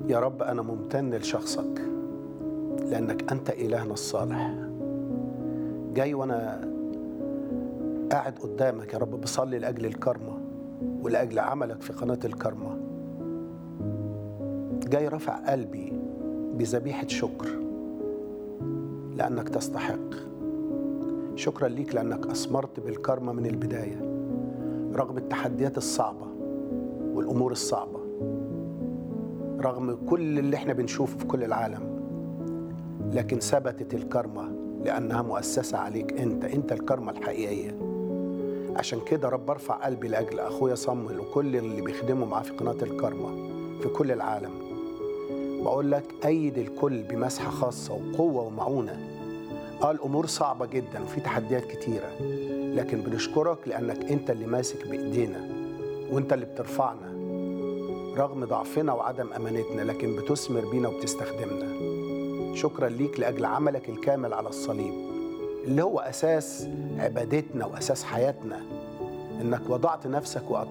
يا رب أنا ممتن لشخصك لأنك أنت إلهنا الصالح جاي وأنا قاعد قدامك يا رب بصلي لأجل الكرمة ولأجل عملك في قناة الكرمة جاي رافع قلبي بذبيحة شكر لأنك تستحق شكرا ليك لأنك أثمرت بالكرمة من البداية رغم التحديات الصعبة والأمور الصعبة رغم كل اللي احنا بنشوفه في كل العالم لكن ثبتت الكرمة لأنها مؤسسة عليك أنت أنت الكرمة الحقيقية عشان كده رب ارفع قلبي لأجل أخويا صمل وكل اللي بيخدموا معاه في قناة الكرمة في كل العالم بقول لك أيد الكل بمسحة خاصة وقوة ومعونة اه الأمور صعبة جدا وفي تحديات كتيرة لكن بنشكرك لأنك أنت اللي ماسك بإيدينا وأنت اللي بترفعنا رغم ضعفنا وعدم أمانتنا لكن بتثمر بينا وبتستخدمنا شكرا ليك لأجل عملك الكامل على الصليب اللي هو أساس عبادتنا وأساس حياتنا إنك وضعت نفسك